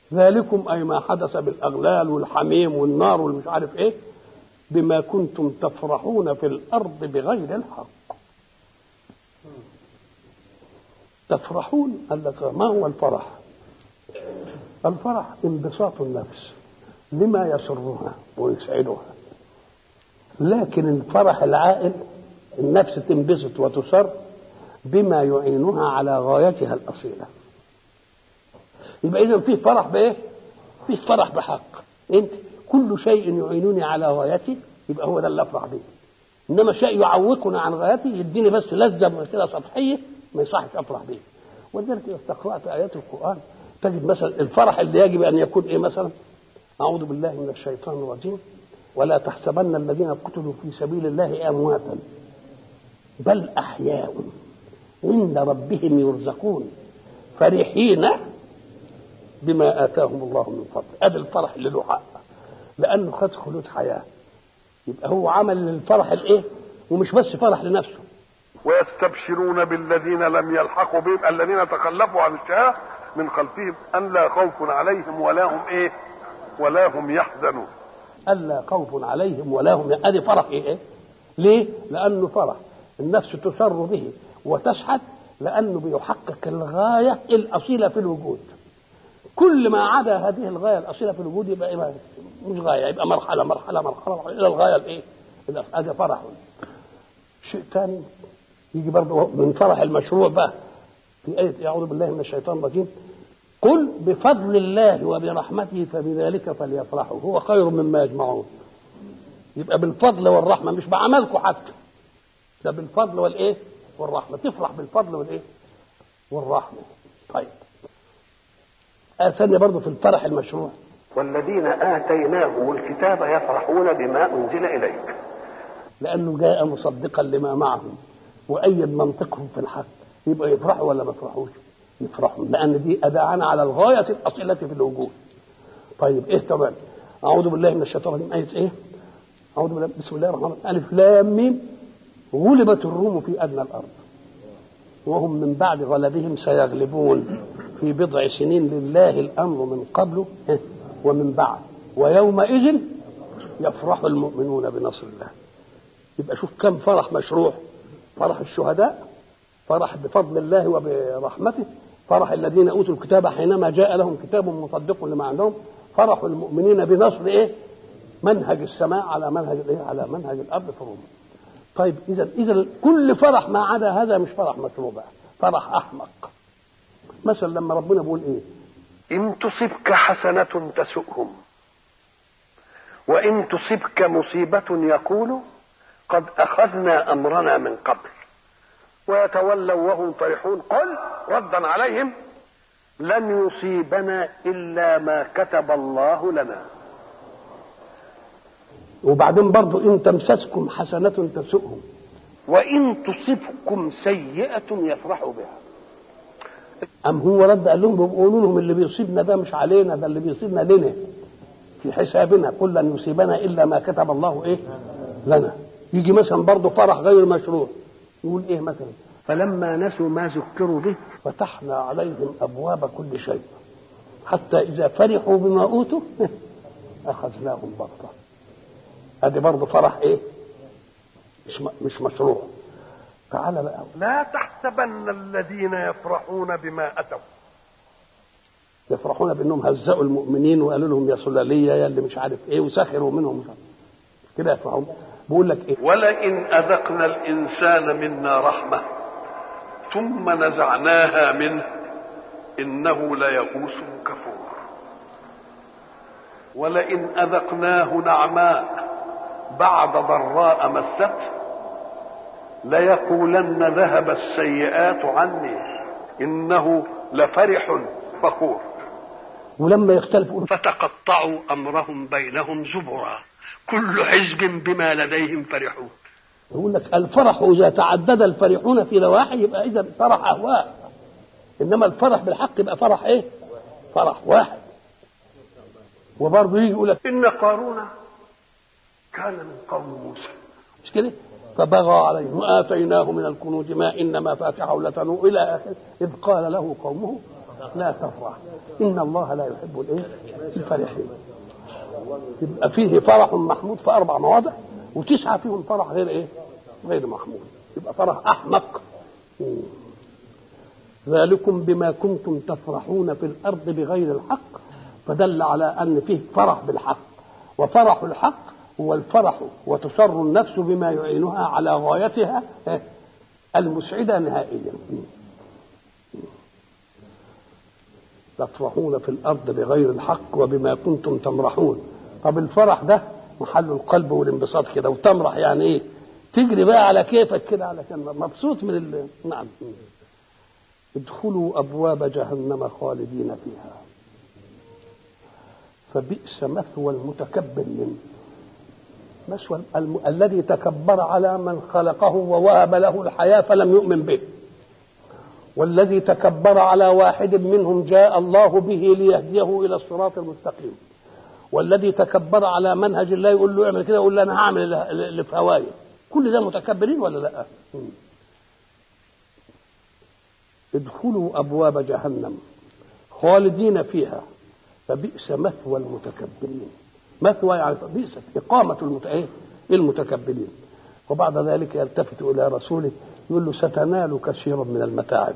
ذلكم أي ما حدث بالأغلال والحميم والنار والمش عارف إيه بما كنتم تفرحون في الأرض بغير الحق تفرحون قال لك ما هو الفرح الفرح انبساط النفس لما يسرها ويسعدها لكن الفرح العائل النفس تنبسط وتسر بما يعينها على غايتها الأصيلة يبقى إذا فيه فرح بإيه؟ فيه فرح بحق أنت كل شيء يعينني على غايتي يبقى هو ده اللي أفرح به إنما شيء يعوقني عن غايتي يديني بس لذة كده سطحية ما يصحش أفرح به ولذلك إذا استقرأت آيات القرآن تجد مثلا الفرح اللي يجب أن يكون إيه مثلا أعوذ بالله من الشيطان الرجيم ولا تحسبن الذين قتلوا في سبيل الله أمواتا بل أحياء عند ربهم يرزقون فرحين بما آتاهم الله من فضل هذا الفرح اللي له حق لأنه خد خلود حياة يبقى هو عمل الفرح الإيه ومش بس فرح لنفسه ويستبشرون بالذين لم يلحقوا بهم الذين تخلفوا عن الشهاة من خلفهم أن لا خوف عليهم ولا هم إيه ولا هم يحزنون ألا خوف عليهم ولا هم ادي فرح ايه ليه لانه فرح النفس تسر به وتسعد لانه بيحقق الغايه الاصيله في الوجود كل ما عدا هذه الغايه الاصيله في الوجود يبقى إيه مش غايه يبقى مرحله مرحله مرحله, مرحلة الى الغايه الايه هذا فرح شيء ثاني يجي برضه من فرح المشروع بقى في آية أعوذ بالله من الشيطان الرجيم قل بفضل الله وبرحمته فبذلك فليفرحوا هو خير مما يجمعون يبقى بالفضل والرحمه مش بعملكم حتى ده بالفضل والايه والرحمه تفرح بالفضل والايه والرحمه طيب آية ثانية برضه في الفرح المشروع والذين آتيناهم الكتاب يفرحون بما أنزل إليك لأنه جاء مصدقا لما معهم وأيد منطقهم في الحق يبقى يفرحوا ولا ما يفرحوش؟ يفرحوا لان دي اداعنا على الغايه الاصيله في الوجود طيب ايه كمان اعوذ بالله من الشيطان الرجيم ايه ايه اعوذ بالله بسم الله الرحمن الرحيم الف لام ميم غلبت الروم في ادنى الارض وهم من بعد غلبهم سيغلبون في بضع سنين لله الامر من قبل ومن بعد ويومئذ يفرح المؤمنون بنصر الله يبقى شوف كم فرح مشروع فرح الشهداء فرح بفضل الله وبرحمته فرح الذين اوتوا الكتاب حينما جاء لهم كتاب مصدق لما عندهم فرح المؤمنين بنصر ايه منهج السماء على منهج الايه على منهج الارض في روما طيب اذا اذا كل فرح ما عدا هذا مش فرح مشروع بقى فرح احمق مثلا لما ربنا بيقول ايه إن تصبك حسنة تسؤهم وإن تصبك مصيبة يقولوا قد أخذنا أمرنا من قبل ويتولوا وهم فرحون قل ردا عليهم لن يصيبنا الا ما كتب الله لنا وبعدين برضو ان تمسسكم حسنه تسؤهم وان تصبكم سيئه يفرحوا بها ام هو رد قال لهم بيقولوا لهم اللي بيصيبنا ده مش علينا ده اللي بيصيبنا لنا في حسابنا قل لن يصيبنا الا ما كتب الله ايه لنا يجي مثلا برضه فرح غير مشروع يقول ايه مثلا فلما نسوا ما ذكروا به فتحنا عليهم ابواب كل شيء حتى اذا فرحوا بما اوتوا اخذناهم بغته ادي برضه فرح ايه مش مش مشروع تعالى بقى لا تحسبن الذين يفرحون بما اتوا يفرحون بانهم هزأوا المؤمنين وقالوا لهم يا سلاليه يا اللي مش عارف ايه وسخروا منهم كده يفرحون بيقول لك ايه ولئن اذقنا الانسان منا رحمه ثم نزعناها منه انه ليئوس كفور ولئن اذقناه نعماء بعد ضراء مسته ليقولن ذهب السيئات عني انه لفرح فخور ولما يختلفوا فتقطعوا امرهم بينهم زبرا كل حزب بما لديهم فرحون يقول لك الفرح اذا تعدد الفرحون في نواحي يبقى اذا فرح اهواء انما الفرح بالحق يبقى فرح ايه؟ فرح واحد وبرضه يجي يقول لك ان قارون كان من قوم موسى مش كده؟ فبغى عليهم واتيناه من الكنوز ما ان مفاتحه لتنوء الى اخره اذ قال له قومه لا تفرح ان الله لا يحب الايه الفرحين يبقى فيه فرح محمود في اربع مواضع وتسعه فيهم فرح غير ايه غير محمود يبقى فرح احمق ذلكم بما كنتم تفرحون في الارض بغير الحق فدل على ان فيه فرح بالحق وفرح الحق هو الفرح وتسر النفس بما يعينها على غايتها المسعده نهائيا تفرحون في الارض بغير الحق وبما كنتم تمرحون طب الفرح ده محل القلب والانبساط كده وتمرح يعني ايه تجري بقى على كيفك كده علشان مبسوط من ال... نعم ادخلوا ابواب جهنم خالدين فيها فبئس مثوى المتكبرين مثوى الم... الذي تكبر على من خلقه ووهب له الحياه فلم يؤمن به والذي تكبر على واحد منهم جاء الله به ليهديه الى الصراط المستقيم والذي تكبر على منهج الله يقول له اعمل كده يقول له انا هعمل اللي في هوايه كل ده متكبرين ولا لا ادخلوا ابواب جهنم خالدين فيها فبئس مثوى المتكبرين مثوى يعني بئست اقامه المت... إيه؟ المتكبرين وبعد ذلك يلتفت الى رسوله يقول له ستنال كثيرا من المتاعب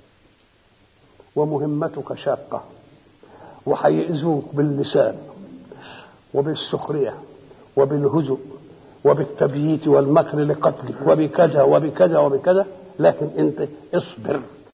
ومهمتك شاقه وهيئذوك باللسان وبالسخريه وبالهزؤ وبالتبييت والمكر لقتلك وبكذا وبكذا وبكذا لكن انت اصبر